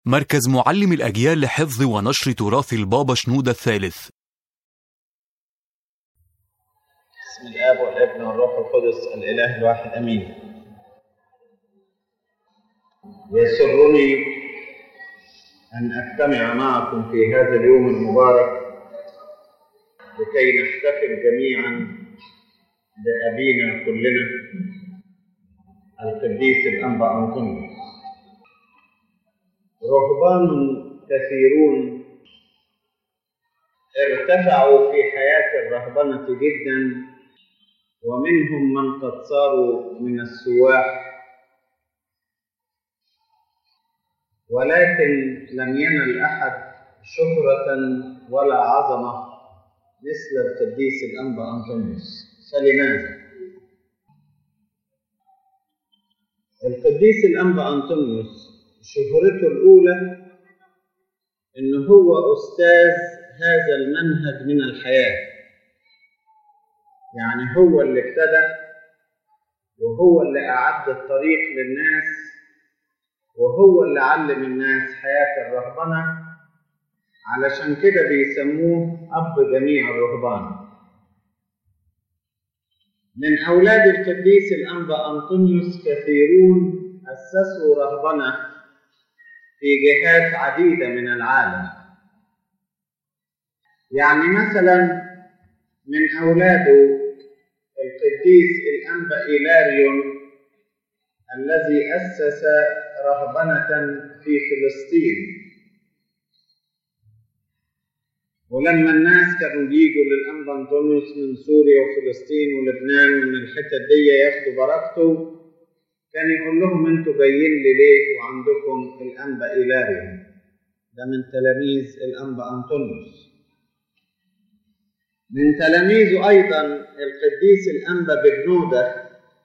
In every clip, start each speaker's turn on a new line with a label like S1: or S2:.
S1: مركز معلم الأجيال لحفظ ونشر تراث البابا شنودة الثالث
S2: بسم الاب والابن والروح القدس الاله الواحد امين يسرني ان اجتمع معكم في هذا اليوم المبارك لكي نحتفل جميعا بابينا كلنا القديس الانبا انطونيوس رهبان كثيرون ارتفعوا في حياه الرهبنه جدا ومنهم من قد صاروا من السواح ولكن لم ينل احد شهره ولا عظمه مثل القديس الانبا انطونيوس فلماذا القديس الانبا انطونيوس شهرته الاولى ان هو استاذ هذا المنهج من الحياه يعني هو اللي ابتدى وهو اللي أعد الطريق للناس وهو اللي علم الناس حياة الرهبنة علشان كده بيسموه أب جميع الرهبان من أولاد القديس الأنبا أنطونيوس كثيرون أسسوا رهبنة في جهات عديدة من العالم يعني مثلا من أولاده القديس الأنبا إيلاريون الذي أسس رهبنة في فلسطين ولما الناس كانوا بيجوا للأنبا أنطونيوس من سوريا وفلسطين ولبنان ومن الحتت دي ياخدوا بركته كان يقول لهم انتوا جايين لي ليه وعندكم الأنبا إيلاريون ده من تلاميذ الأنبا أنطونيوس من تلاميذه أيضا القديس الأنبا بجنودة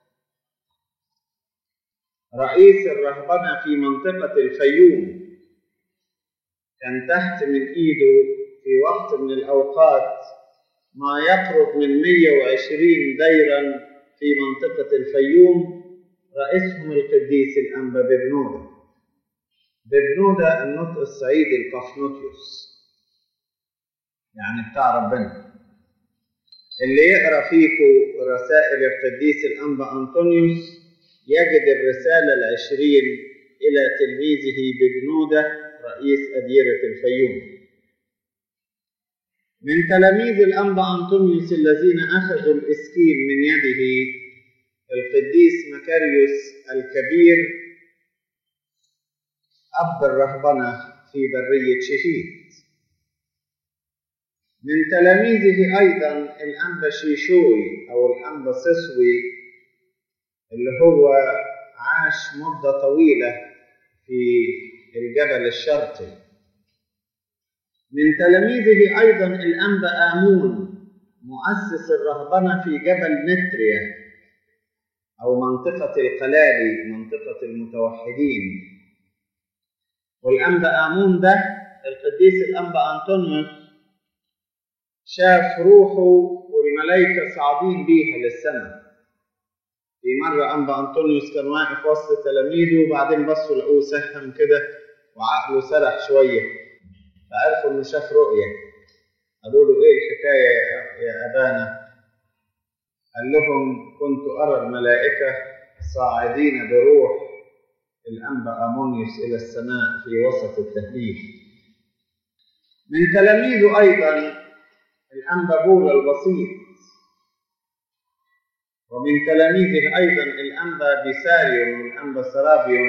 S2: رئيس الرهبنة في منطقة الفيوم كان تحت من إيده في وقت من الأوقات ما يقرب من 120 ديرا في منطقة الفيوم رئيسهم القديس الأنبا بجنودة بجنودة النطق الصعيدي القفنوتيوس يعني بتاع ربنا اللي يقرا فيكم رسائل القديس الانبا انطونيوس يجد الرساله العشرين الى تلميذه بجنوده رئيس اديره الفيوم من تلاميذ الانبا انطونيوس الذين اخذوا الاسكيم من يده القديس مكاريوس الكبير اب الرهبنه في بريه شهيد من تلاميذه أيضا الأنبا شيشوي أو الأنبا سسوي اللي هو عاش مدة طويلة في الجبل الشرقي من تلاميذه أيضا الأنبا آمون مؤسس الرهبنة في جبل نتريا أو منطقة القلالي منطقة المتوحدين والأنبا آمون ده القديس الأنبا أنطونيوس شاف روحه والملائكة صاعدين بيها للسماء في مرة أنبا أنطونيوس كان واقف وسط تلاميذه وبعدين بصوا لقوه سهم كده وعقله سرح شوية فعرفوا إنه شاف رؤية قالوا له إيه الحكاية يا أبانا؟ قال لهم كنت أرى الملائكة صاعدين بروح الأنبا أمونيوس إلى السماء في وسط التهليل من تلاميذه أيضا الأنبا بولا البسيط ومن تلاميذه أيضا الأنبا بيساريون والأنبا سرابيون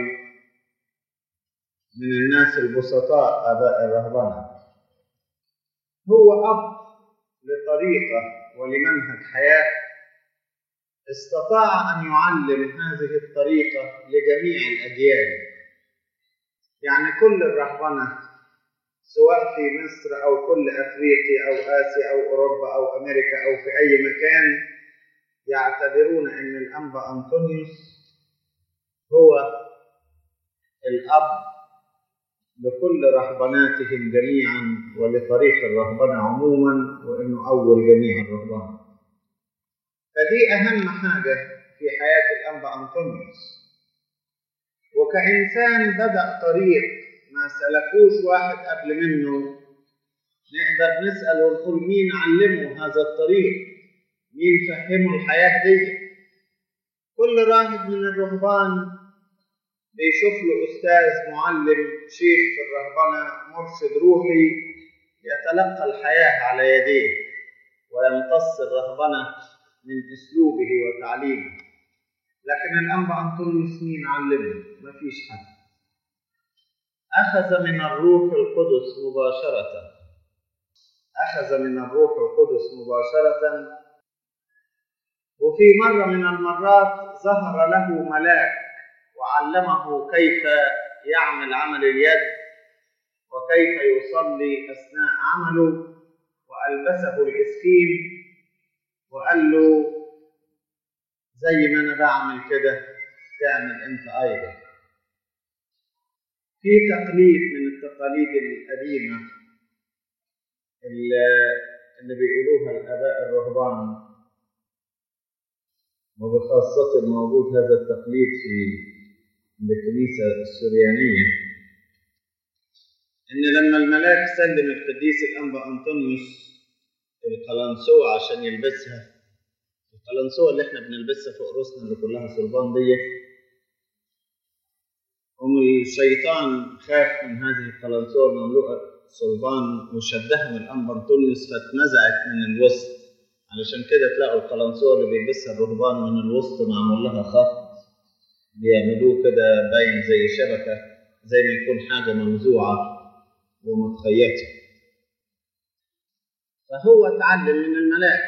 S2: من الناس البسطاء آباء الرهبنة هو أب لطريقة ولمنهج حياة استطاع أن يعلم هذه الطريقة لجميع الأجيال يعني كل الرهبنة سواء في مصر أو كل أفريقيا أو آسيا أو أوروبا أو أمريكا أو في أي مكان يعتبرون أن الأنبا أنطونيوس هو الأب لكل رهبناتهم جميعا ولطريق الرهبنة عموما وأنه أول جميع الرهبان فدي أهم حاجة في حياة الأنبا أنطونيوس وكإنسان بدأ طريق ما سلكوش واحد قبل منه نقدر نسأل ونقول مين علمه هذا الطريق مين فهمه الحياة دي كل راهب من الرهبان بيشوف له أستاذ معلم شيخ في الرهبنة مرشد روحي يتلقى الحياة على يديه ويمتص الرهبنة من أسلوبه وتعليمه لكن الأنبا أنطونيوس مين علمه؟ مفيش حد أخذ من الروح القدس مباشرة أخذ من الروح القدس مباشرة وفي مرة من المرات ظهر له ملاك وعلمه كيف يعمل عمل اليد وكيف يصلي أثناء عمله وألبسه الإسكيم وقال له زي ما أنا بعمل كده تعمل أنت أيضا في تقليد من التقاليد القديمة اللي بيقولوها الآباء الرهبان وبخاصة موجود هذا التقليد في الكنيسة السريانية إن لما الملاك سلم القديس الأنبا أنطونيوس القلنسوة عشان يلبسها القلنسوة اللي احنا بنلبسها فوق راسنا اللي كلها صلبان دي قام الشيطان خاف من هذه القلنسوة المملوءة صلبان وشدها من الأنبا أنطونيوس فاتنزعت من الوسط علشان كده تلاقوا القلنسوة اللي بيلبسها الرهبان من الوسط معمول لها خط بيعملوه كده باين زي شبكة زي ما يكون حاجة منزوعة ومتخيطة فهو اتعلم من الملاك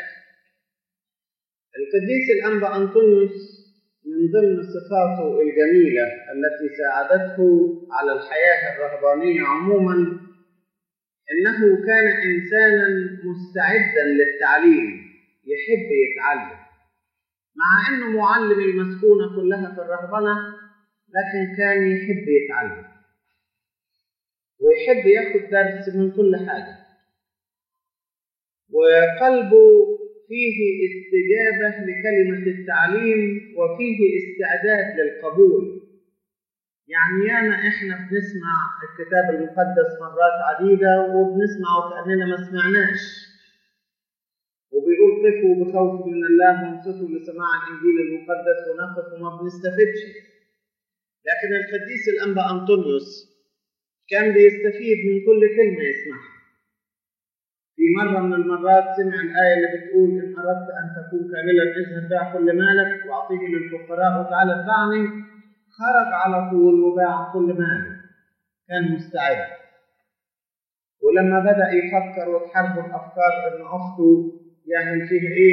S2: القديس الأنبا أنطونيوس من ضمن صفاته الجميلة التي ساعدته على الحياة الرهبانية عموما إنه كان إنسانا مستعدا للتعليم يحب يتعلم مع إنه معلم المسكونة كلها في الرهبنة لكن كان يحب يتعلم ويحب ياخد درس من كل حاجة وقلبه فيه استجابة لكلمة التعليم وفيه استعداد للقبول يعني ياما احنا بنسمع الكتاب المقدس مرات عديدة وبنسمع وكأننا ما سمعناش وبيقول قفوا بخوف من الله وانصتوا لسماع الإنجيل المقدس ونقف وما بنستفدش لكن القديس الأنبا أنطونيوس كان بيستفيد من كل كلمة يسمعها في مرة من المرات سمع الآية اللي بتقول إن أردت أن تكون كاملا اذهب بيع كل مالك وأعطيه للفقراء وتعالى اتبعني خرج على طول وباع كل ماله كان مستعد ولما بدأ يفكر وتحاربه الأفكار إن أخته يعمل فيها إيه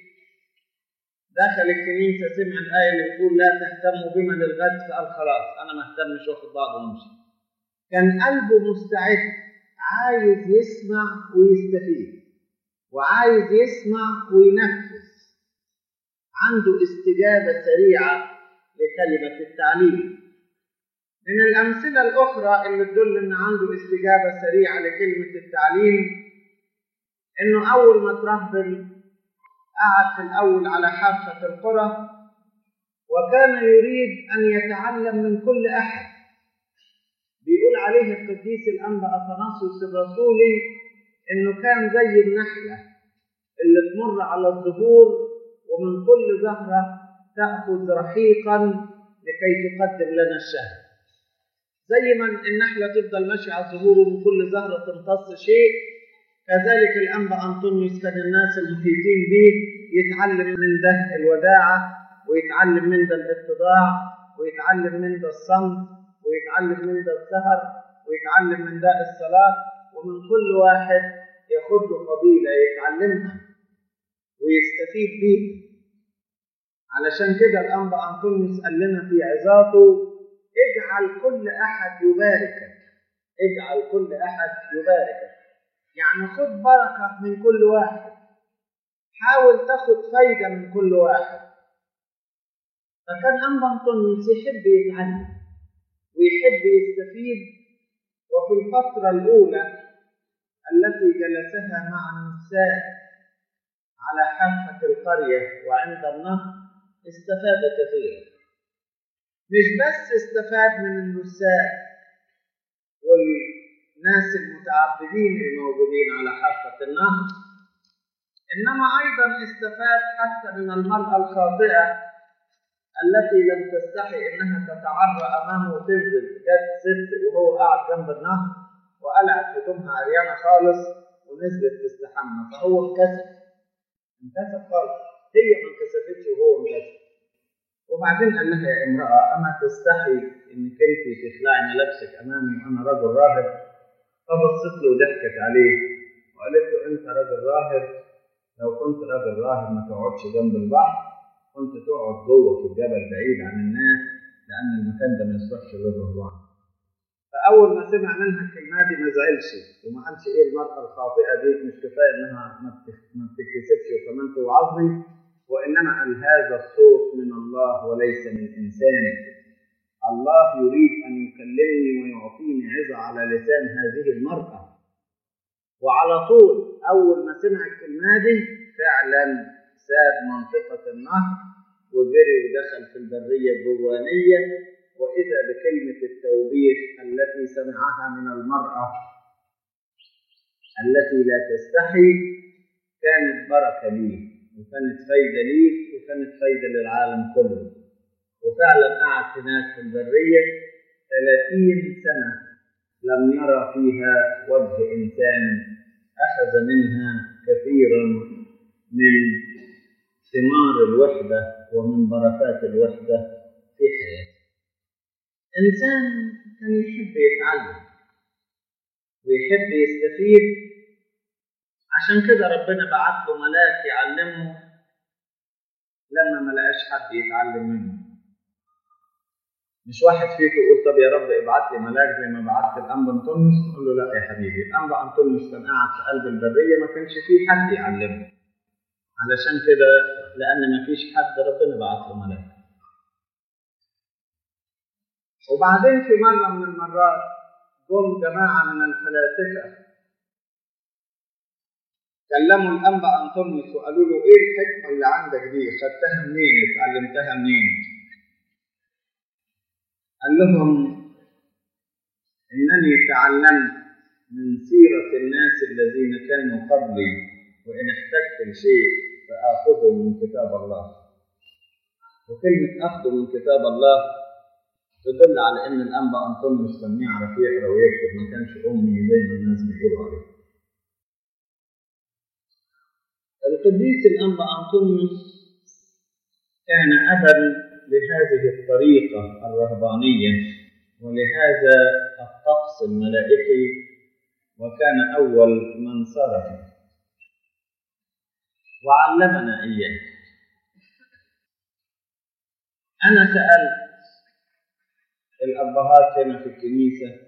S2: دخل الكنيسة سمع الآية اللي بتقول لا تهتموا بما للغد فقال خلاص أنا ما اهتمش واخد بعضه وامشي كان قلبه مستعد عايز يسمع ويستفيد وعايز يسمع وينفذ عنده استجابة سريعة لكلمة التعليم من الأمثلة الأخرى اللي تدل إن عنده استجابة سريعة لكلمة التعليم إنه أول ما ترهبل قعد في الأول على حافة القرى وكان يريد أن يتعلم من كل أحد بيقول عليه القديس الأنبا أثناسيوس الرسولي إنه كان زي النحلة اللي تمر على الزهور ومن كل زهرة تأخذ رحيقا لكي تقدم لنا الشهد زي ما النحلة تفضل ماشية على الزهور ومن كل زهرة تمتص شيء كذلك الأنبا أنطونيوس كان الناس المحيطين به يتعلم من ده الوداعة ويتعلم من ده الاتضاع ويتعلم من ده الصمت ويتعلم من ده السهر ويتعلم من ده الصلاة ومن كل واحد ياخد له فضيلة يتعلمها ويستفيد بيها علشان كده الأنبا أنطونيوس قال لنا في عظاته اجعل كل أحد يباركك اجعل كل أحد يباركك يعني خد بركة من كل واحد حاول تاخد فايدة من كل واحد فكان أنبا أنطونيوس يحب يتعلم ويحب يستفيد وفي الفترة الأولى التي جلسها مع النساء على حافة القرية وعند النهر استفاد كثيرا مش بس استفاد من النساء ناس المتعبدين الموجودين على حافة النهر إنما أيضا استفاد حتى من المرأة الخاطئة التي لم تستحي إنها تتعرى أمامه وتنزل جت ست وهو قاعد جنب النهر وقلعت هدومها عريانة خالص ونزلت تستحمى فهو انكسف انكسف خالص هي ما انكسفتش وهو انكسف وبعدين قال لها يا امرأة أما تستحي إنك أنت تخلعي ملابسك أمامي وأنا رجل راهب فبصت له وضحكت عليه وقالت له أنت راجل راهب لو كنت راجل راهب ما تقعدش جنب البحر كنت تقعد جوه في الجبل بعيد عن الناس لأن المكان ده ما يصلحش للرهبان فأول ما سمع منها الكلمة دي ما زعلش وما قالش إيه المرأة الخاطئة دي مش كفاية إنها ما بتتكسفش وكمان توعظني وإنما قال هذا الصوت من الله وليس من إنسان الله يريد أن يكلمني ويعطيني عظة على لسان هذه المرأة وعلى طول أول ما سمع الكلمة دي فعلا ساب منطقة النهر وجري ودخل في البرية الجوانية وإذا بكلمة التوبيخ التي سمعها من المرأة التي لا تستحي كانت بركة ليه وكانت فايدة ليه وكانت فايدة للعالم كله وفعلا قعد هناك في البرية 30 سنة لم يرى فيها وجه إنسان أخذ منها كثيرا من ثمار الوحدة ومن بركات الوحدة في حياته إنسان كان يحب يتعلم ويحب يستفيد عشان كده ربنا بعت له ملاك يعلمه لما ما لقاش حد يتعلم منه مش واحد فيكم يقول طب يا رب ابعت لي ملاك زي ما بعت الانبا انطونيوس نقول له لا يا حبيبي الانبا انطونيوس كان قاعد في قلب البريه ما كانش فيه حد يعلمه علشان كده لان ما فيش حد ربنا بعت له ملاك وبعدين في مره من المرات جم جماعه من الفلاسفه كلموا الانبا انطونيوس وقالوا له ايه الحكمه اللي عندك دي خدتها منين اتعلمتها منين قال لهم انني تعلمت من سيره الناس الذين كانوا قبلي وان احتجت لشيء فاخذه من كتاب الله وكلمه اخذه من كتاب الله تدل على ان الانبا انطونيوس كان يعرف يقرا ويكتب ما كانش امي زي ما الناس بيقولوا عليه القديس الأنبا أنطونيوس كان أبا لهذه الطريقة الرهبانية ولهذا الطقس الملائكي وكان أول من صرف وعلمنا إياه أنا سألت الأبهات هنا في الكنيسة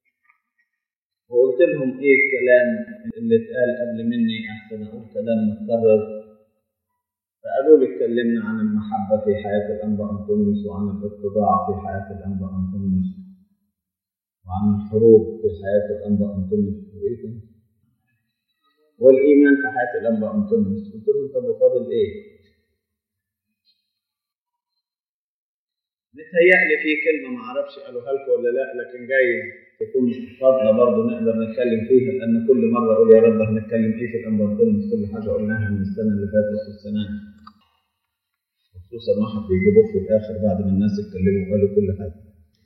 S2: وقلت لهم ايه الكلام اللي اتقال قبل مني احسن اقول كلام متكرر فقالوا لي اتكلمنا عن المحبه في حياه الانبا انطونيوس وعن الاتضاع في حياه الانبا انطونيوس وعن الحروب في حياه الانبا انطونيوس وايه والايمان في حياه الانبا انطونيوس قلت لهم طب وفاضل ايه؟ متهيألي في كلمة ما أعرفش قالوها لكم ولا لا لكن جايز تكون فاضلة برضه نقدر نتكلم فيها لأن كل مرة أقول يا رب هنتكلم إيه في الأنبارتونس كل حاجة قلناها من السنة اللي فاتت والسنة خصوصا واحد بيجيبوه في الآخر بعد ما الناس اتكلموا وقالوا كل حاجة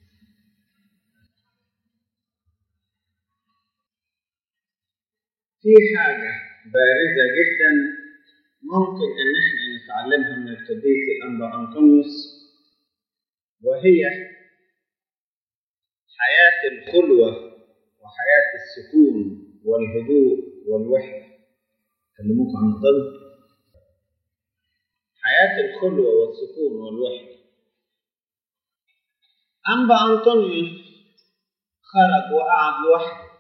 S2: في حاجة بارزة جدا ممكن إن إحنا نتعلمها من القديس الأنبا أنطونيوس وهي حياة الخلوة وحياة السكون والهدوء والوحدة كلموك عن الظل حياة الخلوة والسكون والوحدة أنبا أنطونيوس خرج وقعد لوحده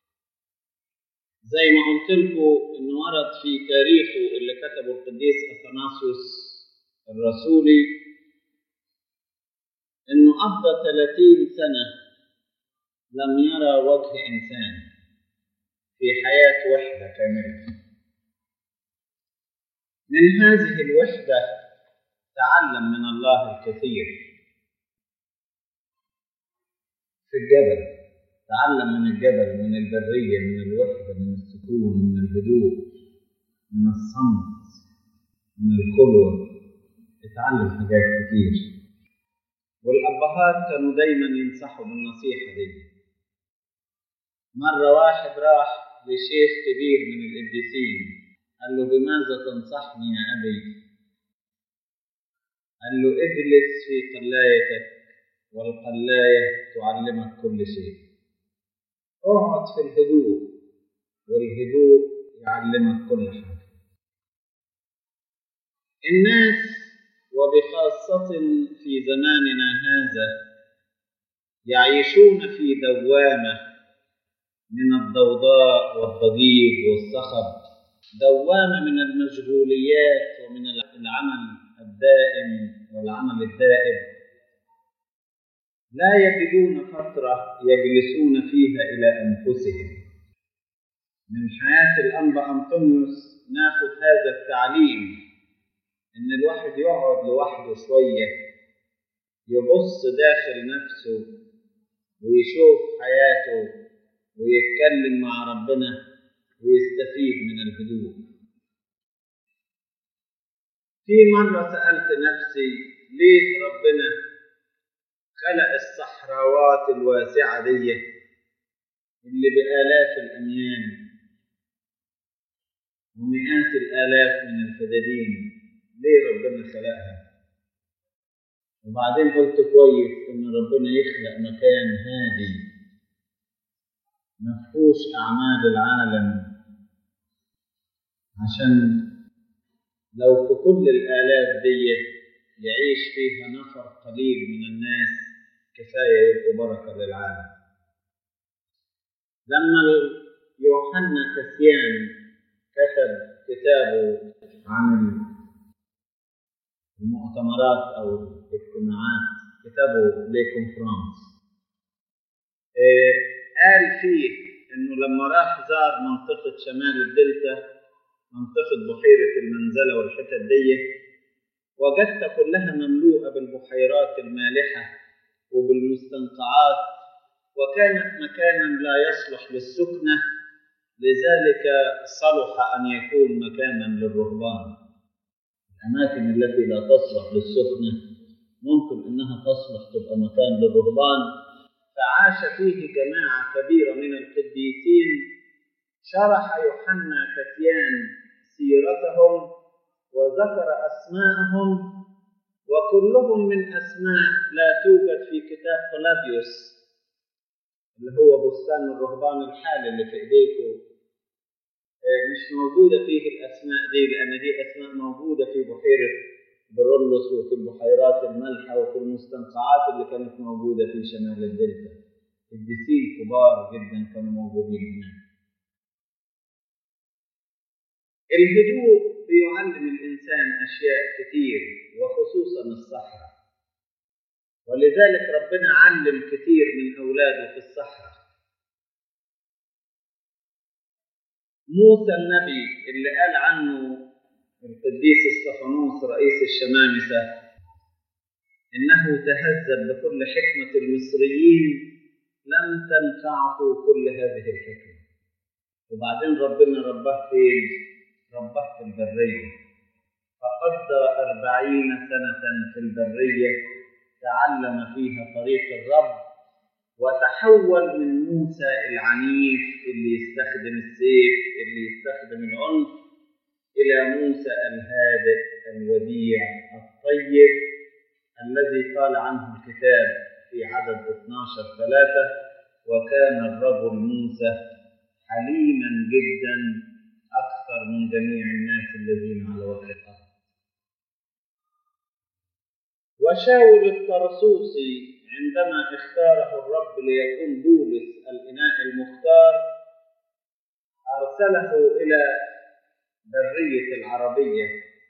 S2: زي ما قلت لكم إنه ورد في تاريخه اللي كتبه القديس أثناسيوس الرسولي إنه قضى 30 سنة لم يرى وجه إنسان في حياة وحدة كاملة من هذه الوحدة تعلم من الله الكثير في الجبل تعلم من الجبل من البرية من الوحدة من السكون من الهدوء من الصمت من الخلوة اتعلم حاجات كتير والأبهات كانوا دايما ينصحوا بالنصيحة دي مرة واحد راح لشيخ كبير من القديسين قال له بماذا تنصحني يا أبي قال له اجلس في قلايتك والقلاية تعلمك كل شيء اقعد في الهدوء والهدوء يعلمك كل حاجة الناس وبخاصة في زماننا هذا يعيشون في دوامة من الضوضاء والضجيج والصخب دوامة من المشغوليات ومن العمل الدائم والعمل الدائم لا يجدون فترة يجلسون فيها إلى أنفسهم من حياة الأنبا أنطونيوس ناخذ هذا التعليم إن الواحد يقعد لوحده شوية يبص داخل نفسه ويشوف حياته ويتكلم مع ربنا ويستفيد من الهدوء في مرة سألت نفسي ليه ربنا خلق الصحراوات الواسعة دي اللي بآلاف الأميال ومئات الآلاف من الفدادين ليه ربنا خلقها وبعدين قلت كويس إن ربنا يخلق مكان هادي مفهوش أعمال العالم عشان لو في كل الآلاف دي يعيش فيها نفر قليل من الناس كفاية يبقوا بركة للعالم لما يوحنا كسيان كتب كتابه عن المؤتمرات أو الاجتماعات كتابه لي كونفرانس قال فيه إنه لما راح زار منطقة شمال الدلتا منطقة بحيرة المنزلة والحتت دي وجدت كلها مملوءة بالبحيرات المالحة وبالمستنقعات وكانت مكانا لا يصلح للسكنة لذلك صلح أن يكون مكانا للرهبان الأماكن التي لا تصلح للسكنة ممكن أنها تصلح تبقى مكان للرهبان فعاش فيه جماعة كبيرة من القديسين شرح يوحنا كتيان سيرتهم وذكر أسماءهم وكلهم من أسماء لا توجد في كتاب قلاديوس اللي هو بستان الرهبان الحالي اللي في إيديكم مش موجودة فيه الأسماء دي لأن دي أسماء موجودة في بحيرة برولوس وفي البحيرات المالحة وفي المستنقعات اللي كانت موجودة في شمال الدلتا قديسين كبار جدا كانوا موجودين هناك الهدوء بيعلم الإنسان أشياء كتير وخصوصا الصحراء ولذلك ربنا علم كتير من أولاده في الصحراء موسى النبي اللي قال عنه القديس استفانوس رئيس الشمامسة إنه تهذب بكل حكمة المصريين لم تنفعه كل هذه الحكمة وبعدين ربنا رباه فين؟ رباه في البرية فقضى أربعين سنة في البرية تعلم فيها طريق الرب وتحول من موسى العنيف اللي يستخدم السيف اللي يستخدم العنف إلى موسى الهادئ الوديع الطيب الذي قال عنه الكتاب في عدد 12 ثلاثة وكان الرجل موسى حليما جدا أكثر من جميع الناس الذين على وجه الأرض وشاول الطرسوسي عندما اختاره الرب ليكون بولس الإناء المختار أرسله إلى برية العربية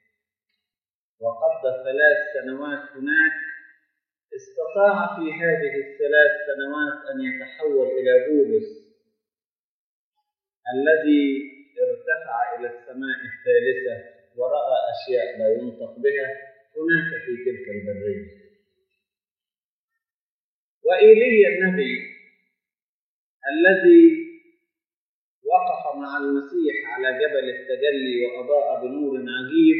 S2: وقضى ثلاث سنوات هناك استطاع في هذه الثلاث سنوات أن يتحول إلى بولس الذي ارتفع إلى السماء الثالثة ورأى أشياء لا ينطق بها هناك في تلك البرية وإيليا النبي الذي وقف مع المسيح على جبل التجلي وأضاء بنور عجيب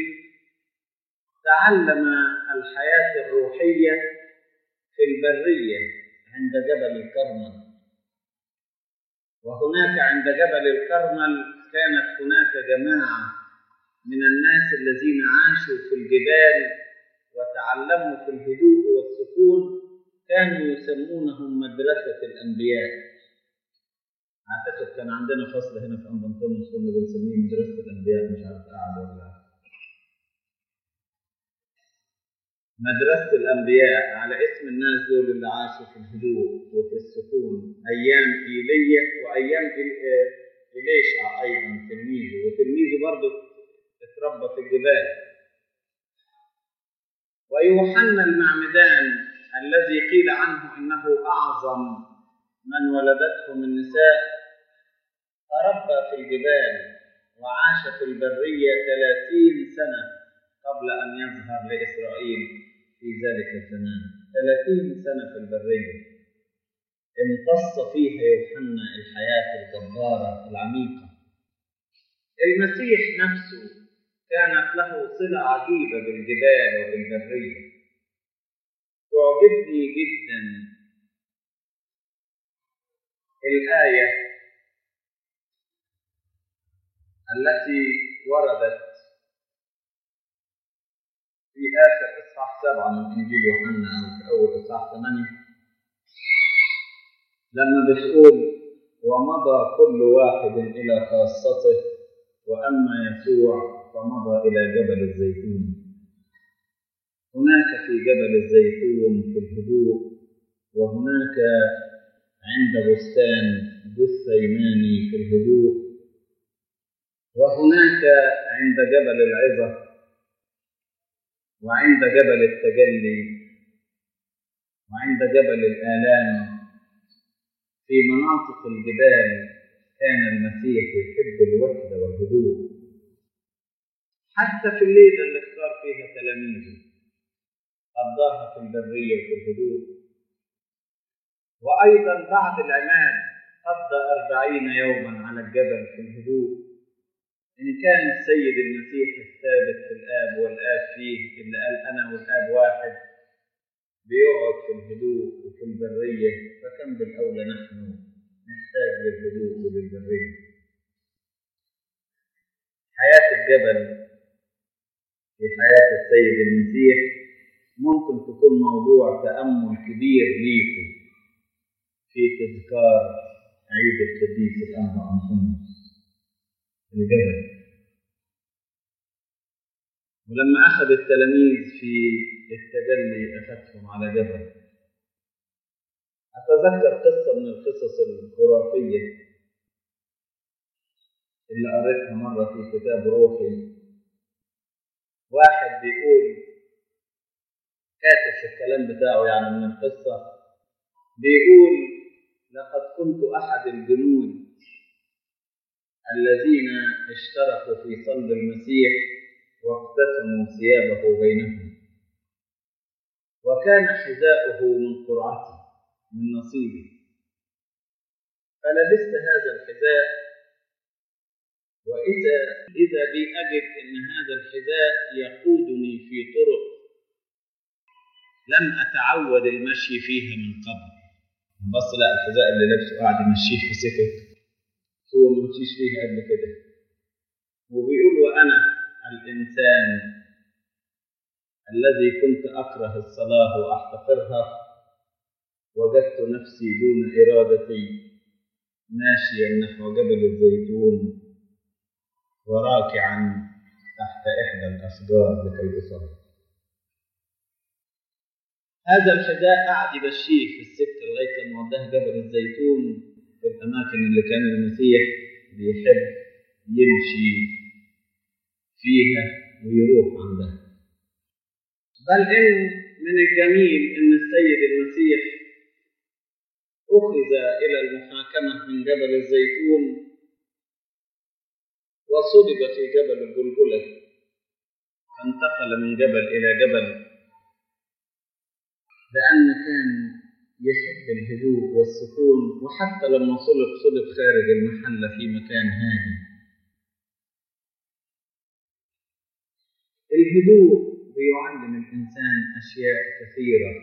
S2: تعلم الحياة الروحية في البرية عند جبل الكرمل وهناك عند جبل الكرمل كانت هناك جماعة من الناس الذين عاشوا في الجبال وتعلموا في الهدوء والسكون كانوا يسمونهم مدرسة الأنبياء أعتقد كان عندنا فصل هنا في أنبا أنطونيوس كنا بنسميه مدرسة الأنبياء مش عارف قاعد ولا لا مدرسة الأنبياء على اسم الناس دول اللي عاشوا في الهدوء وفي السكون أيام إيليا وأيام إليشع أيضا تلميذه وتلميذه برضه اتربى في الجبال ويوحنا المعمدان الذي قيل عنه انه اعظم من ولدته من نساء تربى في الجبال وعاش في البريه ثلاثين سنه قبل ان يظهر لاسرائيل في ذلك الزمان ثلاثين سنه في البريه امتص فيها يوحنا الحياه الجباره العميقه المسيح نفسه كانت له صلة عجيبة بالجبال وبالبرية تعجبني جدا الآية التي وردت في آخر إصحاح سبعة من إنجيل يوحنا أو في أول إصحاح ثمانية لما بتقول ومضى كل واحد إلى خاصته وأما يسوع فمضى إلى جبل الزيتون هناك في جبل الزيتون في الهدوء وهناك عند بستان جثيماني في الهدوء وهناك عند جبل العظة وعند جبل التجلي وعند جبل الآلام في مناطق الجبال كان المسيح يحب الوحدة والهدوء حتى في الليلة اللي اختار فيها تلاميذه قضاها في البرية وفي الهدوء وأيضا بعد العماد قضى أربعين يوما على الجبل في الهدوء إن كان السيد المسيح الثابت في الآب والآب فيه اللي قال أنا والآب واحد بيقعد في الهدوء وفي البرية فكم بالأولى نحن نحتاج للهدوء وللبرية حياة الجبل في حياة السيد المسيح ممكن تكون موضوع تأمل كبير ليكم في تذكار عيد القديس الأنبا أنطونيوس الجبل ولما أخذ التلاميذ في التجلي أخذهم على جبل أتذكر قصة من القصص الخرافية اللي قريتها مرة في كتاب روحي واحد بيقول كاتب في الكلام بتاعه يعني من القصة بيقول لقد كنت أحد الجنود الذين اشتركوا في صلب المسيح واقتسموا ثيابه بينهم وكان حذاؤه من قرعتي من نصيبي فلبست هذا الحذاء وإذا إذا بي أجد أن هذا الحذاء يقودني في طرق لم أتعود المشي فيها من قبل بص لا الحذاء اللي لابسه قاعد يمشيه في سكك هو ما مشيش فيها قبل كده وبيقول وأنا الإنسان الذي كنت أكره الصلاة وأحتقرها وجدت نفسي دون إرادتي ماشيا نحو جبل الزيتون وراكعا تحت إحدى الأشجار لكي أصلي هذا الحذاء قعد يمشيه في السكة لغاية لما وداه جبل الزيتون في الأماكن اللي كان المسيح بيحب يمشي فيها ويروح عندها بل إن من الجميل إن السيد المسيح أخذ إلى المحاكمة من جبل الزيتون وصلب في جبل الجلجلة فانتقل من جبل إلى جبل لأن كان يحب الهدوء والسكون وحتى لما صلب صلب خارج المحلة في مكان هادي الهدوء بيعلم الإنسان أشياء كثيرة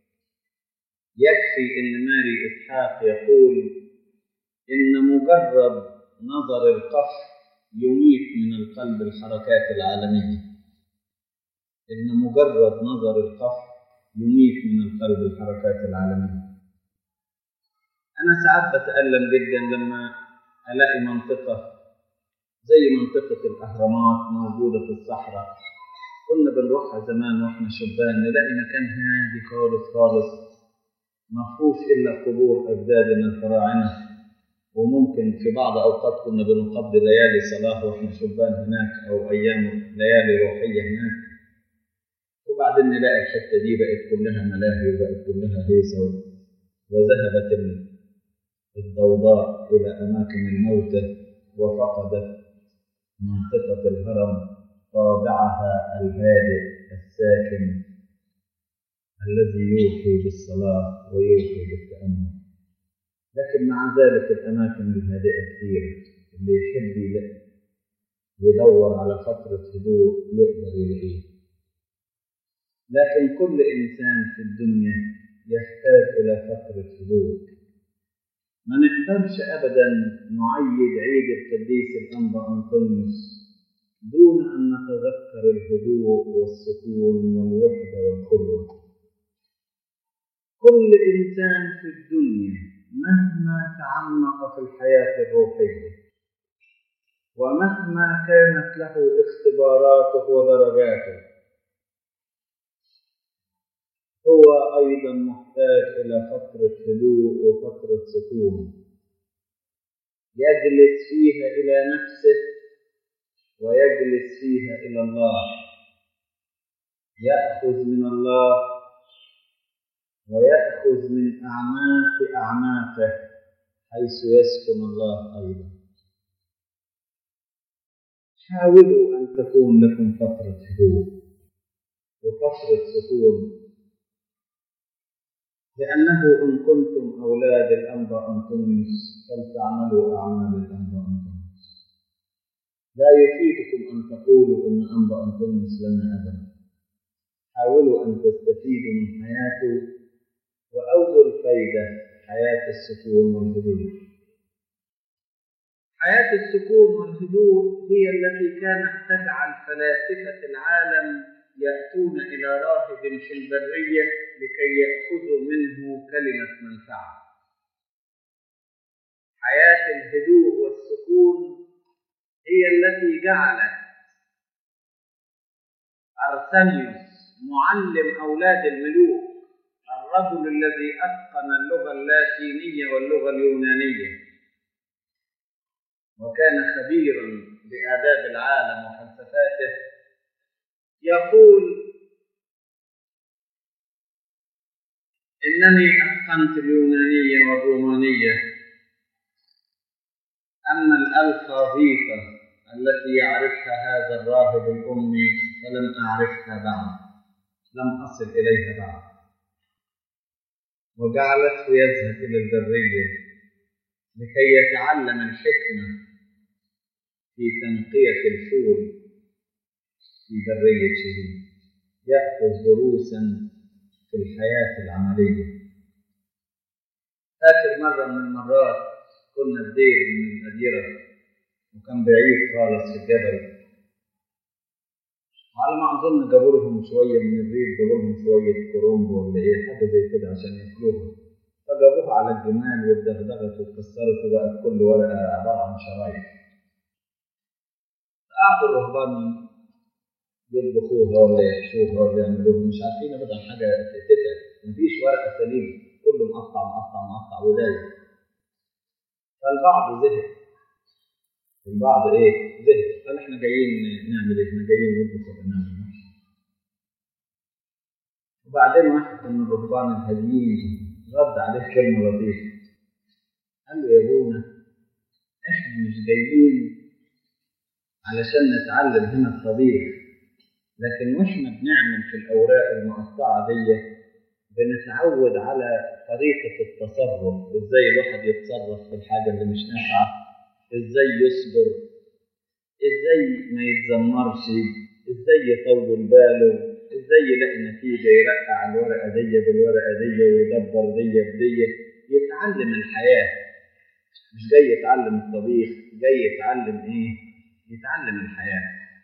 S2: يكفي إن ماري إسحاق يقول إن مجرد نظر القف يميت من القلب الحركات العالمية إن مجرد نظر القف يميت من القلب الحركات العالمية أنا ساعات بتألم جدا لما ألاقي منطقة زي منطقة الأهرامات موجودة في الصحراء كنا بنروحها زمان واحنا شبان نلاقي مكان هادي خالص خالص ما فيهوش إلا قبور أجدادنا الفراعنة وممكن في بعض أوقات كنا بنقضي ليالي صلاة واحنا شبان هناك أو أيام ليالي روحية هناك وبعدين نلاقي الحتة دي بقت كلها ملاهي وبقت كلها هيصة وذهبت الضوضاء إلى أماكن الموتى وفقدت منطقة الهرم طابعها الهادئ الساكن الذي يوحي بالصلاة ويوحي بالتأمل لكن مع ذلك الأماكن الهادئة كثيرة اللي يحب يدور على فترة هدوء يقدر يلاقيه لكن كل إنسان في الدنيا يحتاج إلى فترة هدوء ما نقدرش أبدا نعيد عيد القديس الأنبا أنطونيوس دون أن نتذكر الهدوء والسكون والوحدة والخلوة كل إنسان في الدنيا مهما تعمق في الحياة الروحية ومهما كانت له اختباراته ودرجاته هو أيضا محتاج إلى فترة هدوء وفترة سكون يجلس فيها إلى نفسه ويجلس فيها إلى الله يأخذ من الله ويأخذ من أعماق أعماقه حيث يسكن الله أيضا حاولوا أن تكون لكم فترة هدوء وفترة سكون لأنه إن كنتم أولاد الأنبا أنطونيوس فلتعملوا أعمال الأنبا أنطونيوس لا يفيدكم أن تقولوا إن أنبا أنطونيوس لنا أبدا حاولوا أن تستفيدوا من حياته وأول فايدة حياة السكون والهدوء حياة السكون والهدوء هي التي كانت تجعل فلاسفة العالم يأتون إلى راهب في البرية لكي يأخذوا منه كلمة منفعة. حياة الهدوء والسكون هي التي جعلت أرسنيوس معلم أولاد الملوك الرجل الذي أتقن اللغة اللاتينية واللغة اليونانية وكان خبيرا بآداب العالم وفلسفاته يقول إنني أتقنت اليونانية والرومانية أما الألفاظيطة التي يعرفها هذا الراهب الأمي فلم أعرفها بعد لم أصل إليها بعد وجعلته يذهب إلى البرية لكي يتعلم الحكمة في تنقية الفول في برية شهيد يأخذ دروسا في الحياة العملية فاكر مرة من المرات كنا في دير من الأديرة وكان بعيد خالص في الجبل وعلى ما أظن جابوا لهم شوية من الريف جابوا لهم شوية كرومب ولا إيه حاجة زي كده عشان ياكلوها فجابوها على الجمال واتدغدغت واتكسرت وبقت كل ورقة عبارة عن شرايح قعدوا الرهبان يطبخوها ولا يحشوها ولا يعملوها مش عارفين ابدا حاجه تتعب مفيش ورقه سليمه كله مقطع مقطع مقطع ودايق فالبعض زهق البعض ايه زهق قال احنا جايين نعمل ايه احنا جايين نطبخ ولا نعمل وبعدين واحد من الرهبان الهاديين رد عليه كلمه لطيفه قال له يا ابونا احنا مش جايين علشان نتعلم هنا الطبيخ لكن واحنا بنعمل في الاوراق المقطعه دي بنتعود على طريقة التصرف ازاي الواحد يتصرف في الحاجة اللي مش نافعة ازاي يصبر ازاي ما يتذمرش ازاي يطول باله ازاي يلاقي نتيجة يرقع الورقة دي بالورقة دي ويدبر دي بدي يتعلم الحياة مش جاي يتعلم الطبيخ جاي يتعلم ايه يتعلم الحياة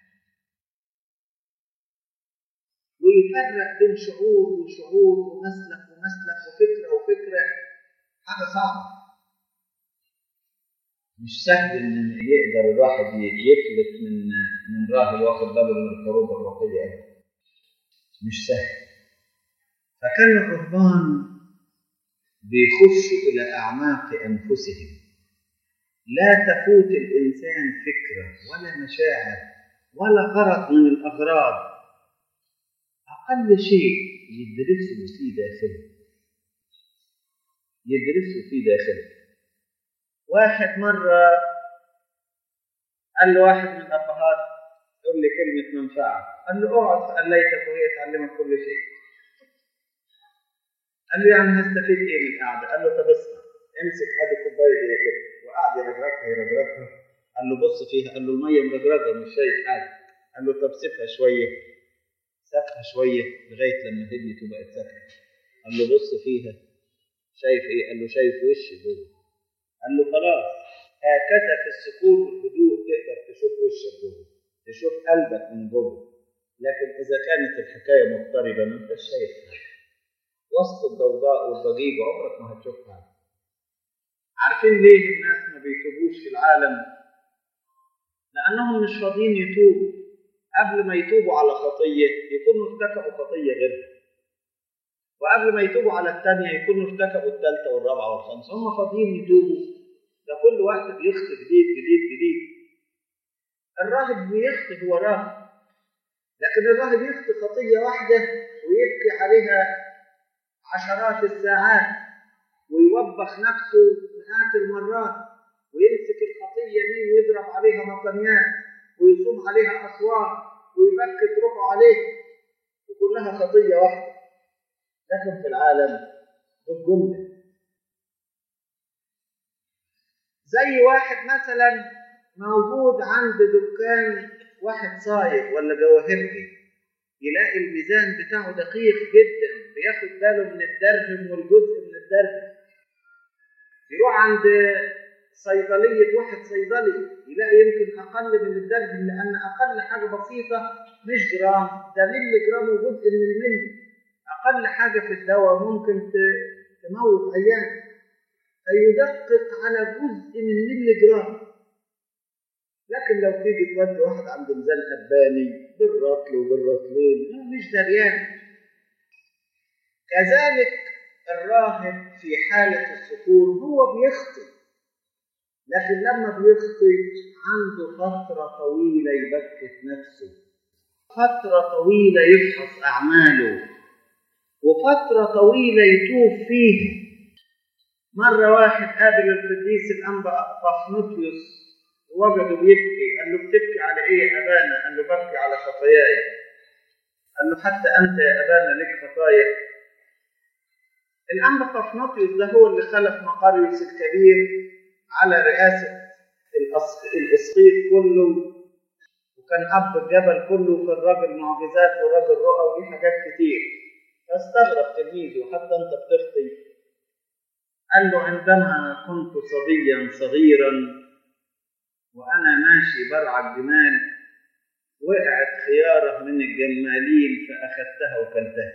S2: ويفرق بين شعور وشعور ومسلك ومسلك وفكرة وفكرة حاجة صعبة مش سهل ان يقدر الواحد يفلت من من راهب واخد باله من الحروب الروحية مش سهل فكان الرهبان بيخشوا إلى أعماق أنفسهم لا تفوت الإنسان فكرة ولا مشاعر ولا غرض من الأغراض أقل شيء يدرسه في داخله يدرسه في داخله واحد مرة قال له واحد من الأبهات قل لي كلمة منفعة قال له اقعد فقليتك وهي تعلمك كل شيء قال له يعني هستفيد ايه من القعدة؟ قال له طب اسمع امسك ادي كوباية زي كده وقعد يرجرجها يرجرجها قال له بص فيها قال له المية مرجرجة مش شايف حاجة قال له طب سيبها شوية سابها شوية لغاية لما هديت وبقت ساكنة قال له بص فيها شايف ايه؟ قال له شايف وشي جوه قال له خلاص هكذا في السكون والهدوء تقدر تشوف وشك جوه تشوف قلبك من جوه لكن إذا كانت الحكاية مضطربة ما أنتش شايف حاجة وسط الضوضاء والضجيج عمرك ما هتشوف حاجة عارفين ليه الناس ما بيتوبوش في العالم؟ لأنهم مش فاضيين يتوبوا قبل ما يتوبوا على خطية يكونوا ارتكبوا خطية غيرها وقبل ما يتوبوا على الثانية يكونوا ارتكبوا الثالثة والرابعة والخامسة هم فاضيين يتوبوا ده كل واحد بيخطي جديد جديد جديد الراهب بيخطي هو راهب لكن الراهب يخطي خطية واحدة ويبكي عليها عشرات الساعات ويوبخ نفسه مئات المرات ويمسك الخطية دي ويضرب عليها مطنيات ويصوم عليها أسوار ويبكت روحه عليها وكلها خطية واحدة لكن في العالم بالجملة زي واحد مثلا موجود عند دكان واحد صايغ ولا جواهرجي يلاقي الميزان بتاعه دقيق جدا بياخد باله من الدرهم والجزء من الدرهم يروح عند صيدلية واحد صيدلي يلاقي يمكن أقل من الدرهم لأن أقل حاجة بسيطة مش جرام ده ملي جرام وجزء من الملي أقل حاجة في الدواء ممكن تموت عيان فيدقق على جزء من ملي جرام لكن لو تيجي تودي واحد عند ميزان أباني بالرطل وبالرطلين مش دريان كذلك الراهب في حالة السكون هو بيخطئ لكن لما بيخطئ عنده فترة طويلة يبكت نفسه فترة طويلة يفحص أعماله وفترة طويلة يتوب فيها مرة واحد قابل القديس الأنبا بافنوتيوس ووجده بيبكي قال له بتبكي على إيه يا أبانا؟ قال له ببكي على خطاياي قال له حتى أنت يا أبانا لك خطايا الأنبا بافنوتيوس ده هو اللي خلف مقاريوس الكبير على رئاسة الإسقيط كله وكان أب الجبل كله وكان راجل معجزات وراجل رؤى وليه حاجات كتير فاستغرب تلميذه حتى أنت بتخطي قال له عندما كنت صبيا صغيرا وأنا ماشي برعى الجمال وقعت خيارة من الجمالين فأخذتها وكلتها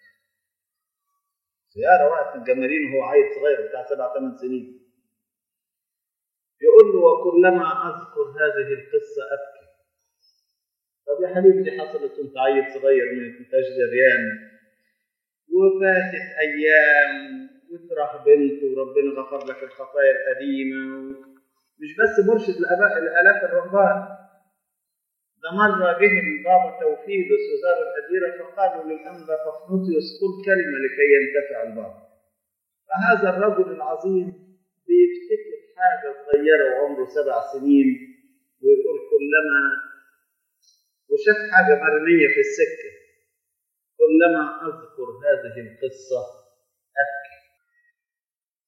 S2: خيارة وقعت من الجمالين وهو عيل صغير بتاع سبع ثمان سنين يقول له وكلما أذكر هذه القصة أبكي طب يا حبيبي دي حصلت وانت عيل صغير ما كنتش دريان وفاتت أيام واترهبنت وربنا غفر لك الخطايا القديمة مش بس مرشد لآباء الآلاف الرهبان ده مرة جه البابا توفيدس وزار الأديرة فقالوا للأنبا ففنوتيوس قل كلمة لكي ينتفع البابا فهذا الرجل العظيم بيفتكر حاجة صغيرة وعمره سبع سنين ويقول كلما وشاف حاجة مرمية في السكة كلما أذكر هذه القصة أبكي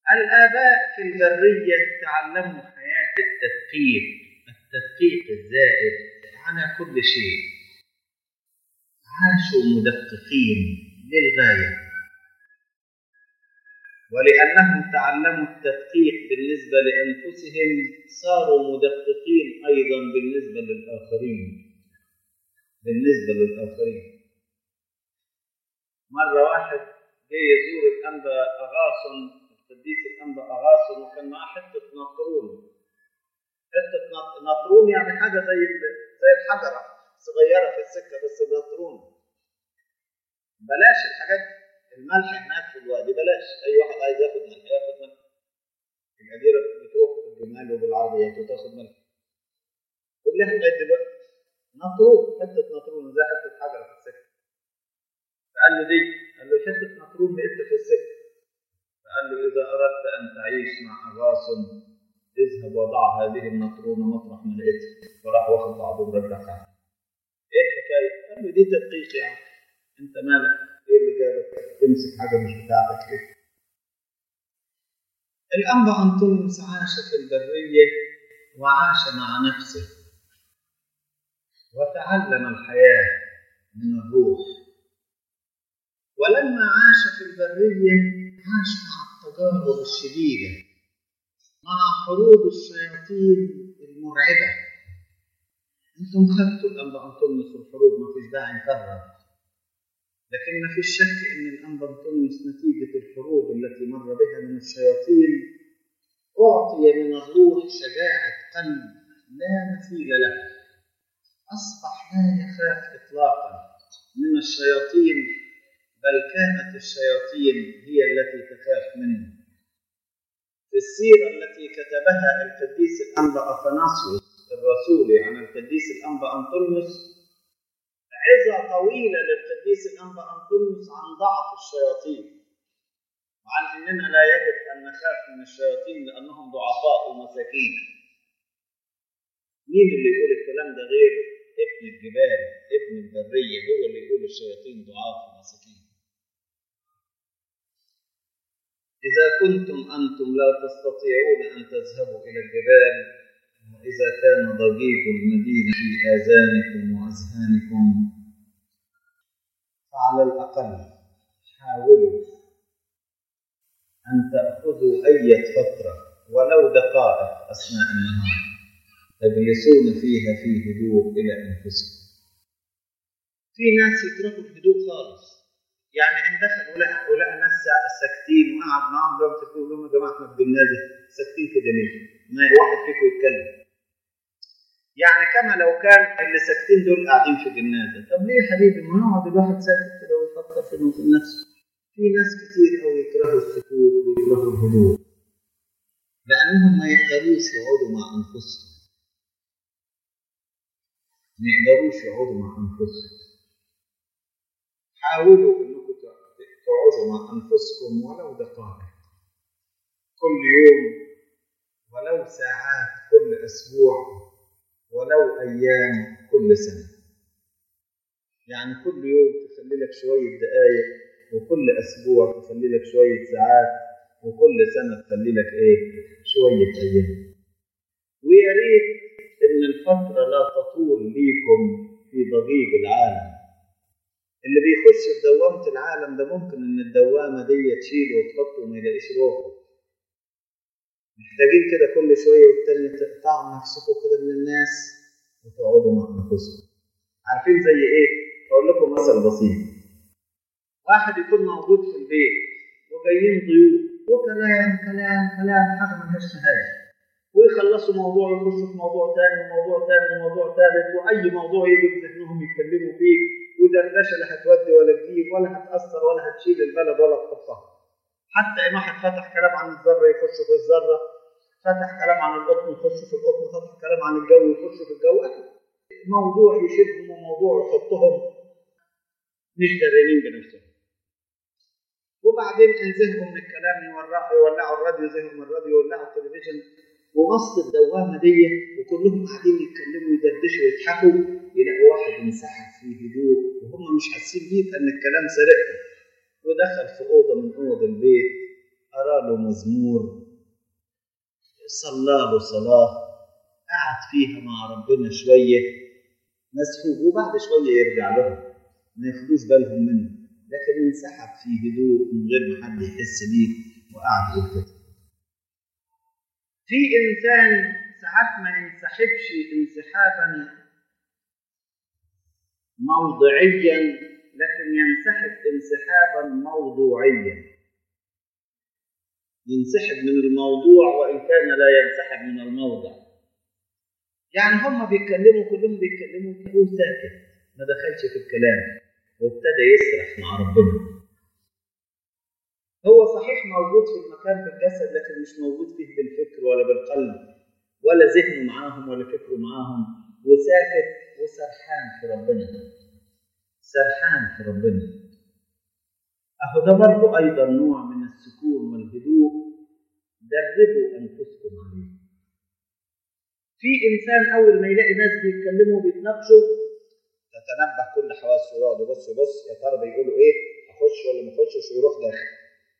S2: الآباء في البرية تعلموا حياة التدقيق التدقيق الزائد على كل شيء عاشوا مدققين للغاية ولأنهم تعلموا التدقيق بالنسبة لأنفسهم صاروا مدققين أيضا بالنسبة للآخرين بالنسبة للآخرين مرة واحد جاي يزور الأنبا أغاصن القديس الأنبا أغاصن وكان معاه حتة نطرون حتة نطرون يعني حاجة زي زي الحجرة صغيرة في السكة بس نطرون بلاش الحاجات الملح هناك في الوادي بلاش أي واحد عايز ياخد ملح ياخد ملح الأديرة بتروح بالجمال وبالعربيات وتاخد ملح كلها لغاية دلوقتي نطرون حتة نطرون زي حتة حجرة في السكة فقال له دي قال له حتة نطرون لقيتها في السكة فقال له إذا أردت أن تعيش مع أغاص اذهب وضع هذه النطرون مطرح ما لقيتها فراح واخد بعضه ورجع عنها ايه الحكايه؟ قال له دي تدقيق يا عم انت مالك؟ ايه اللي جابك؟ تمسك حاجه مش بتاعتك ايه؟ الأنبا أنطونيوس عاش في البرية وعاش مع نفسه وتعلم الحياة من الروح ولما عاش في البرية عاش مع التجارب الشديدة مع حروب الشياطين المرعبة انتم خدتوا الأنبا أنطونيوس في الحروب ما فيش داعي نكرر لكن ما فيش شك أن الأنبا أنطونيوس نتيجة الحروب التي مر بها من الشياطين أعطي من الروح شجاعة قلب لا مثيل لها أصبح لا يخاف إطلاقا من الشياطين بل كانت الشياطين هي التي تخاف منه في السيرة التي كتبها القديس الأنبا أثناسيوس الرسولي عن القديس الأنبا أنطونيوس عظة طويلة للقديس الأنبا أنطونيوس عن ضعف الشياطين وعن أننا لا يجب أن نخاف من الشياطين لأنهم ضعفاء ومساكين مين اللي يقول الكلام ده غير ابن الجبال ابن البرية هو اللي يقول الشياطين ضعاف ومساكين إذا كنتم أنتم لا تستطيعون أن تذهبوا إلى الجبال وإذا كان ضجيج المدينة في آذانكم وأذهانكم فعلى الأقل حاولوا أن تأخذوا أي فترة ولو دقائق أثناء النهار تجلسون فيها في هدوء إلى أنفسكم في ناس يتركوا الهدوء خالص يعني ان دخل ولقى ولقى ناس ساكتين وقعد معاهم لو تقول لهم يا جماعه احنا في الجنازه ساكتين كده ليه؟ ما واحد فيكم يتكلم. يعني كما لو كان اللي ساكتين دول قاعدين في جنازه، طب ليه يا حبيبي؟ ما يقعد الواحد ساكت كده ويفكر في في نفسه. في ناس كتير قوي يكرهوا السكوت ويكرهوا الهدوء. لانهم ما يقدروش يقعدوا مع انفسهم. ما يقدروش يقعدوا مع انفسهم. حاولوا انكم تقعدوا مع انفسكم ولو دقائق كل يوم ولو ساعات كل اسبوع ولو ايام كل سنه يعني كل يوم تخلي لك شويه دقائق وكل اسبوع تخلي لك شويه ساعات وكل سنه تخلي لك ايه شويه ايام ويا ريت ان الفتره لا تطول بيكم في ضجيج العالم اللي بيخش في دوامة العالم ده ممكن إن الدوامة دي تشيله وتحطه وما يلاقيش روحه. محتاجين كده كل شوية والتانية تقطعوا نفسكم كده من الناس وتقعدوا مع أنفسكم. عارفين زي إيه؟ أقول لكم مثل بسيط. واحد يكون موجود في البيت وجايين ضيوف وكلام كلام كلام حاجة ملهاش نهاية. ويخلصوا موضوع يخشوا في موضوع تاني وموضوع تاني وموضوع تالت وأي موضوع يجي في ذهنهم يتكلموا فيه ودردشه لا هتودي ولا تجيب ولا هتاثر ولا هتشيل البلد ولا تحطها. حتى ان واحد فتح كلام عن الذره يخش في الذره، فتح كلام عن القطن يخش في القطن، فتح كلام عن الجو يخش في الجو، موضوع يشيلهم وموضوع يحطهم مش داريين بنفسهم. وبعدين ان زهقوا من الكلام يولعوا الراديو زهقوا من الراديو يولعوا التلفزيون ووسط الدوامه دي وكلهم قاعدين يتكلموا ويدردشوا ويضحكوا يلاقوا واحد انسحب في هدوء وهم مش حاسين بيه ان الكلام سرقهم ودخل في اوضه من اوض البيت قرا له مزمور صلى له صلاة قعد فيها مع ربنا شوية مسحوق وبعد شوية يرجع لهم ما ياخدوش بالهم منه لكن انسحب في هدوء من غير ما حد يحس بيه وقعد يقول كده في إنسان ساعات ما ينسحبش انسحابا موضعيا لكن ينسحب انسحابا موضوعيا ينسحب من الموضوع وان كان لا ينسحب من الموضع يعني هم بيتكلموا كلهم بيتكلموا هو ساكت ما دخلش في الكلام وابتدى يسرح مع ربنا هو صحيح موجود في المكان في الجسد لكن مش موجود فيه بالفكر ولا بالقلب ولا ذهنه معاهم ولا فكره معاهم وساكت وسرحان في ربنا سرحان في ربنا اهو ده برضه ايضا نوع من السكون والهدوء دربوا انفسكم عليه في انسان اول ما يلاقي ناس بيتكلموا بيتناقشوا تتنبه كل حواسه يقعد يبص يبص يا ترى بيقولوا ايه اخش ولا ما اخشش ويروح داخل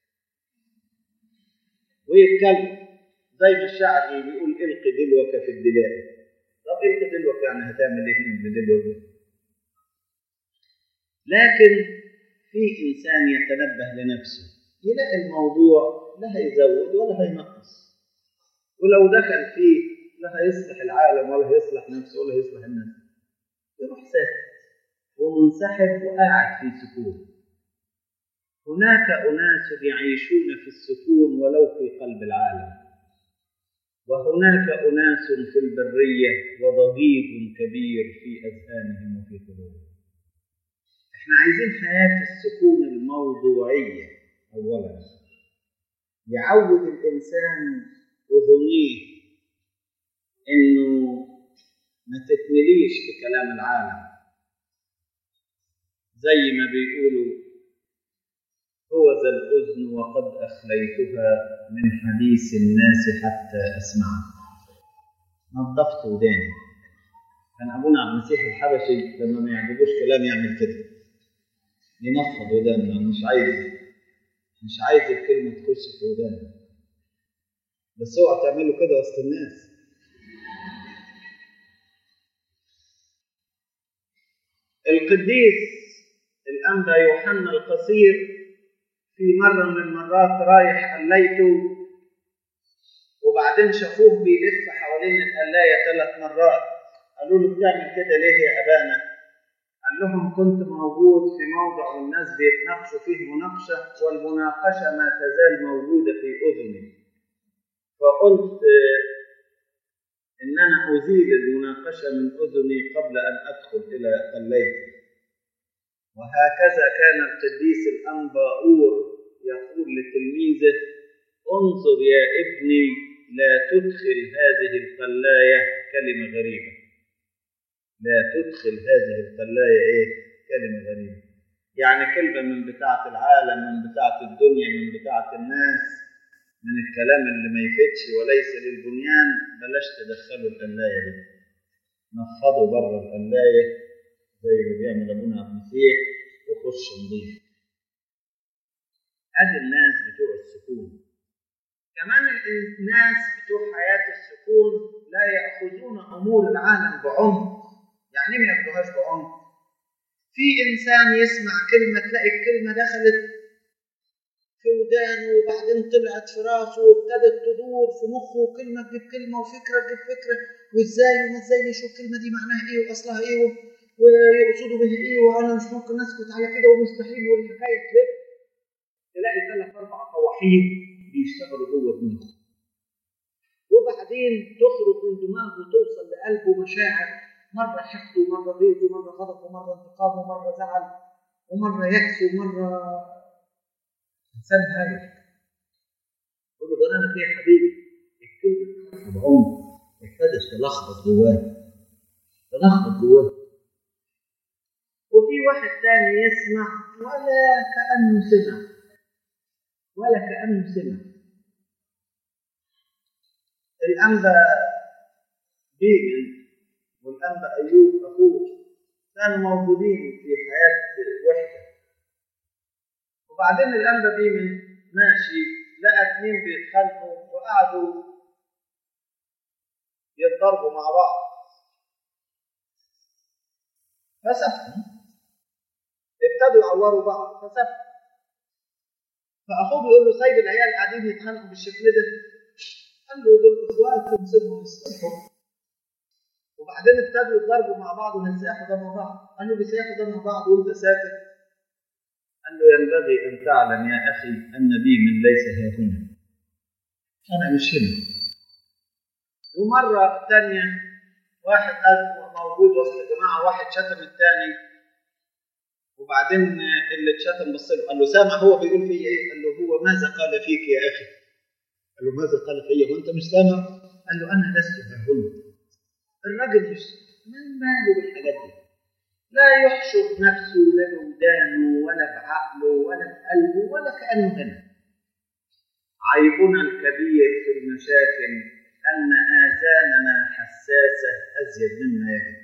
S2: ويتكلم زي ما الشاعر بيقول القي دلوك في الدلاء طب القي دلوك يعني هتعمل ايه من بدلوك لكن في انسان يتنبه لنفسه يلاقي الموضوع لا هيزود ولا هينقص ولو دخل فيه لا هيصلح العالم ولا هيصلح نفسه ولا هيصلح الناس يروح ساكت ومنسحب وقاعد في سكون هناك أناس يعيشون في السكون ولو في قلب العالم وهناك أناس في البرية وضجيج كبير في أذهانهم وفي قلوبهم احنا عايزين حياة السكون الموضوعية أولا يعود الإنسان أذنيه إنه ما تتمليش بكلام العالم زي ما بيقولوا هو ذا الأذن وقد أخليتها من حديث الناس حتى أسمع نظفت وداني كان أبونا عبد المسيح الحبشي لما ما يعجبوش كلام يعمل كده ينفض ودانه مش عايز مش عايز الكلمة تخش في ودانه بس اوعى تعملوا كده وسط الناس القديس الأنبا يوحنا القصير في مرة من المرات رايح قليته وبعدين شافوه بيلف حوالين القلاية ثلاث مرات قالوا له بتعمل كده ليه يا أبانا؟ قال لهم كنت موجود في موضع والناس بيتناقشوا فيه مناقشة والمناقشة ما تزال موجودة في أذني فقلت إن أنا أزيل المناقشة من أذني قبل أن أدخل إلى قليتي وهكذا كان القديس الأنباؤور يقول لتلميذه انظر يا ابني لا تدخل هذه القلاية كلمة غريبة لا تدخل هذه القلاية ايه كلمة غريبة يعني كلمة من بتاعة العالم من بتاعة الدنيا من بتاعة الناس من الكلام اللي ما يفيدش وليس للبنيان بلاش تدخلوا القلاية دي نفضوا بره القلاية زي ما بيعمل ابونا عبد المسيح وخش نضيف ادي الناس بتوع السكون كمان الناس بتوع حياة السكون لا يأخذون أمور العالم بعمق يعني ما ياخدوهاش بعمق في إنسان يسمع كلمة تلاقي الكلمة دخلت في ودانه وبعدين طلعت في راسه وابتدت تدور في مخه كلمة تجيب كلمة وفكرة تجيب فكرة وازاي وما ازاي ليش الكلمة دي معناها ايه واصلها ايه ويقصدوا به ايه وانا مش ممكن اسكت على كده ومستحيل والحكايه تلف تلاقي ثلاث اربع طواحين بيشتغلوا جوه دماغه وبعدين تخرج من دماغه وتوصل لقلبه مشاعر مره حقد ومره غيظ ومره غضب ومره انتقام ومره زعل ومره يأس ومره انسان هايف يقول له ده انا يا حبيبي الكلمه بعمق ابتدت تلخبط جواه تلخبط جواه وفي واحد تاني يسمع ولا كأنه سمع ولا كأنه سمع الأنبا بيمن والأنبا أيوب أخوه كانوا موجودين في حياة وحدة وبعدين الأنبا بيمن ماشي لقى اتنين بيتخانقوا وقعدوا يتضربوا مع بعض فسكتوا ابتدوا يعوروا بعض فسكتوا فاخوه بيقول له سايب العيال قاعدين يتخانقوا بالشكل ده قال له دول اخواتكم سيبهم يصلحوا وبعدين ابتدوا يتضربوا مع بعض ويسيحوا دم بعض قال له بيسيحوا دم بعض وانت ساكت قال له ينبغي ان تعلم يا اخي ان بي من ليس ها هنا انا مش هنا ومره ثانيه واحد قال موجود وسط الجماعه واحد شتم الثاني وبعدين اللي اتشتم بص له قال له سامع هو بيقول في ايه؟ قال له هو ماذا قال فيك يا اخي؟ قال له ماذا قال في هو انت مش سامع؟ قال له انا لست ها هنا الراجل مش ما ماله بالحاجات دي لا يحشر نفسه لا بودانه ولا بعقله ولا بقلبه ولا كانه هنا عيبنا الكبير في المشاكل ان اذاننا حساسه ازيد مما يجب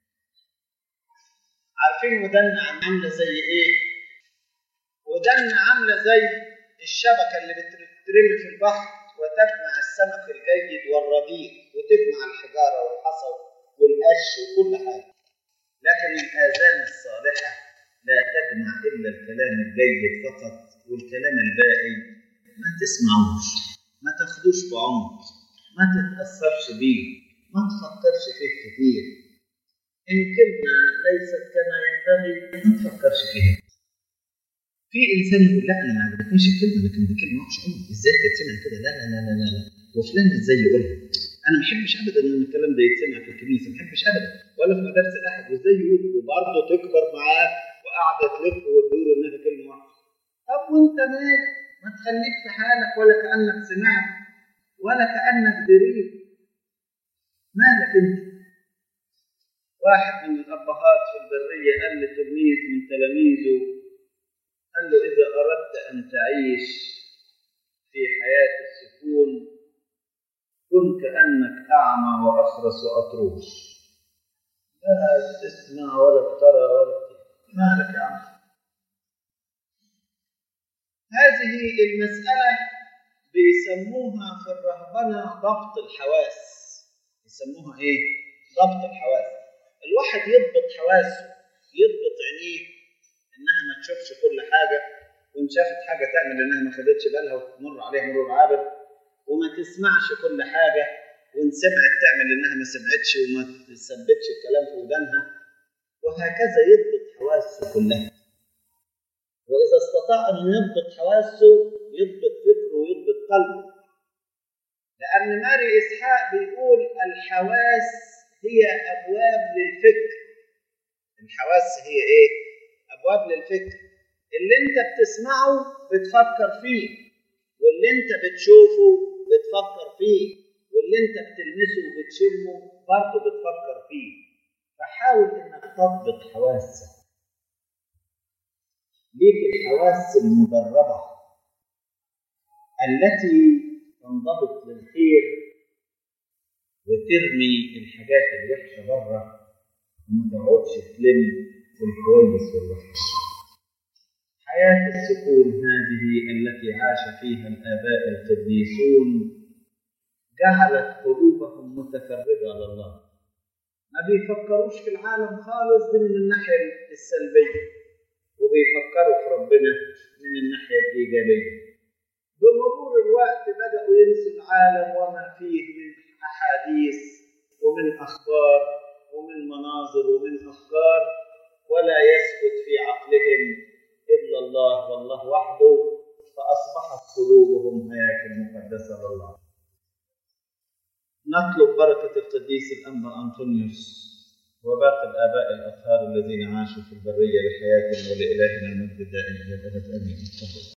S2: عارفين ودنا عامله زي ايه؟ ودنا عامله زي الشبكه اللي بترمي في البحر وتجمع السمك الجيد والرديء وتجمع الحجاره والحصى والقش وكل حاجه. لكن الاذان الصالحه لا تجمع الا الكلام الجيد فقط والكلام الباقي ما تسمعوش ما تاخدوش بعمق ما تتاثرش بيه ما تفكرش فيه كتير إن كلمة ليست كما ينبغي ما تفكرش فيها. في إنسان يقول لا أنا ما عجبتنيش الكلمة لكن دي كلمة وحشة قوي إزاي تتسمع كده لا لا لا لا لا, لا. وفلان إزاي يقولها أنا ما بحبش أبدا إن الكلام ده يتسمع في الكنيسة ما بحبش أبدا ولا في مدارس الأحد وإزاي يقول وبرضه تكبر معاه وقاعدة تلف وتدور إنها كلمة وحشة. طب وأنت مالك؟ ما تخليك في حالك ولا كأنك سمعت ولا كأنك دريت. مالك أنت؟ واحد من الأبهات في البرية قال لتلميذ من تلاميذه قال له إذا أردت أن تعيش في حياة السكون كن كأنك أعمى وأخرس وأطروش لا تسمع ولا ترى ولا مالك يا عم هذه المسألة بيسموها في الرهبنة ضبط الحواس يسموها إيه؟ ضبط الحواس الواحد يضبط حواسه يضبط عينيه انها ما تشوفش كل حاجه وان شافت حاجه تعمل انها ما خدتش بالها وتمر عليها مرور عابر وما تسمعش كل حاجه وان سمعت تعمل انها ما سمعتش وما تثبتش الكلام في ودانها وهكذا يضبط حواسه كلها واذا استطاع ان يضبط حواسه يضبط فكره ويضبط قلبه لان ماري اسحاق بيقول الحواس هي ابواب للفكر الحواس هي ايه ابواب للفكر اللي انت بتسمعه بتفكر فيه واللي انت بتشوفه بتفكر فيه واللي انت بتلمسه وبتشمه برضه بتفكر فيه فحاول انك تضبط حواسك ليك الحواس المدربه التي تنضبط للخير وترمي الحاجات الوحشه بره وما تقعدش تلم في الكويس والوحش. حياة السكون هذه التي عاش فيها الآباء القديسون جعلت قلوبهم متفرغة لله. ما بيفكروش في العالم خالص دي من الناحية السلبية وبيفكروا في ربنا من الناحية الإيجابية. بمرور الوقت بدأوا ينسوا العالم وما فيه من أحاديث ومن أخبار ومن مناظر ومن أفكار ولا يثبت في عقلهم إلا الله والله وحده فأصبحت قلوبهم هياكل مقدسة لله نطلب بركة القديس الأنبا أنطونيوس وباقي الآباء الأطهار الذين عاشوا في البرية لحياة ولإلهنا المجد دائما إلى الأبد آمين